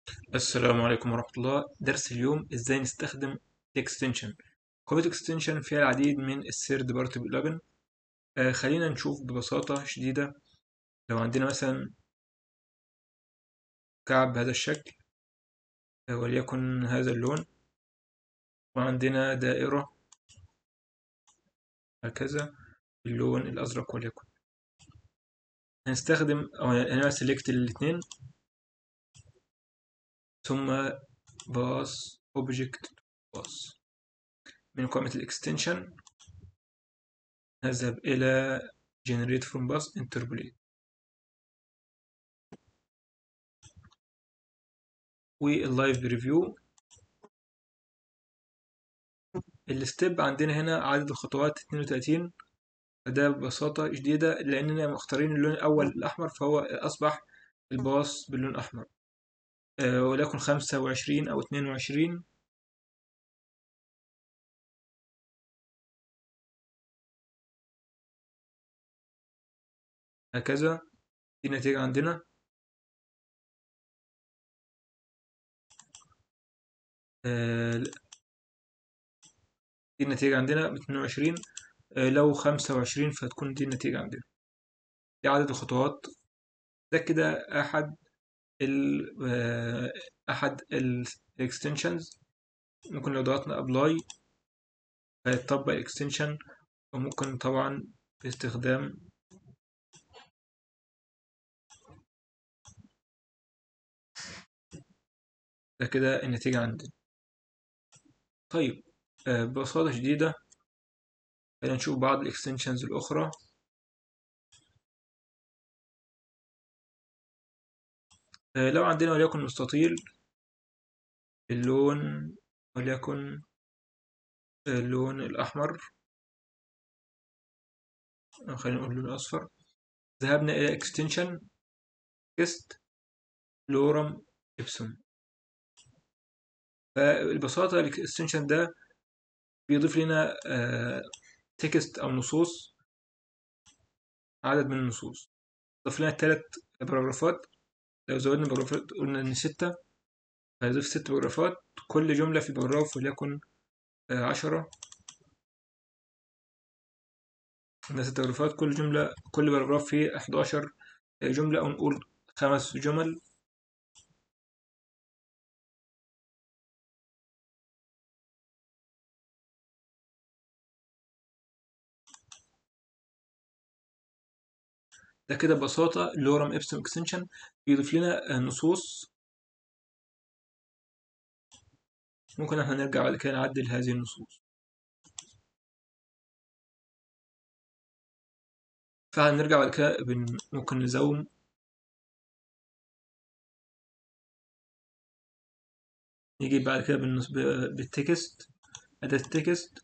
السلام عليكم ورحمة الله درس اليوم ازاي نستخدم الاكستنشن قائمة الاكستنشن فيها العديد من الثيرد بارتي بلجن آه خلينا نشوف ببساطة شديدة لو عندنا مثلا كعب بهذا الشكل آه وليكن هذا اللون وعندنا دائرة هكذا باللون الأزرق وليكن هنستخدم أو هنعمل سيلكت الاتنين ثم باص اوبجكت باص من قائمة الاكستنشن نذهب إلى generate from bus interpolate واللايف بريفيو الستيب عندنا هنا عدد الخطوات 32 فده ببساطة شديدة لأننا مختارين اللون الأول الأحمر فهو أصبح الباص باللون الأحمر أه وليكن خمسة وعشرين أو اتنين وعشرين هكذا دي النتيجة عندنا أه دي النتيجة عندنا باتنين وعشرين أه لو خمسة وعشرين فتكون دي النتيجة عندنا دي عدد الخطوات ده كده أحد ال احد الاكستنشنز ممكن لو ضغطنا ابلاي هيتطبق الاكستنشن وممكن طبعا باستخدام ده كده النتيجة عندنا طيب ببساطة شديدة خلينا نشوف بعض الاكستنشنز الأخرى لو عندنا وليكن مستطيل اللون وليكن اللون الأحمر خلينا نقول اللون الأصفر ذهبنا إلى extension text لورم إبسون فالبساطة الاكستنشن ده بيضيف لنا تكست أو نصوص عدد من النصوص ضيف لنا ثلاث باراجرافات لو زودنا باراجرافات قلنا إن ستة هيضيف ست باراجرافات كل جملة في باراجراف وليكن عشرة عندنا ست باراجرافات كل جملة كل باراجراف فيه حداشر جملة أو نقول خمس جمل ده كده ببساطة لورم إبسون إكستنشن بيضيف لنا نصوص ممكن احنا نرجع بعد كده نعدل هذه النصوص فهنرجع بعد كده ممكن نزوم نيجي بعد كده بالتكست أداة التكست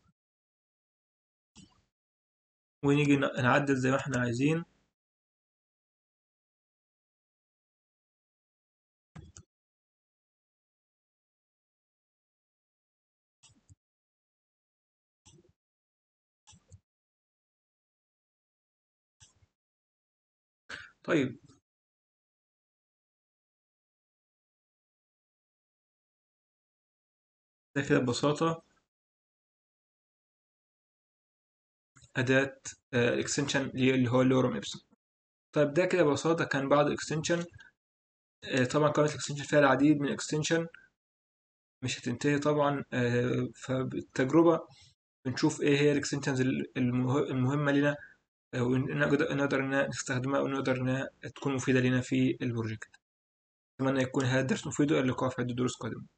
ونيجي نعدل زي ما احنا عايزين طيب ده كده ببساطة أداة الاكستنشن اللي هو اللورم إبسون طيب ده كده ببساطة كان بعض الاكستنشن طبعا قائمة الاكستنشن فيها العديد من الاكستنشن مش هتنتهي طبعا فبالتجربة بنشوف ايه هي الاكستنشنز المهمة لنا ونقدر نستخدمها ونقدر انها تكون مفيدة لنا في البروجكت أتمنى يكون هذا الدرس مفيد واللقاء في عدة دروس قادمة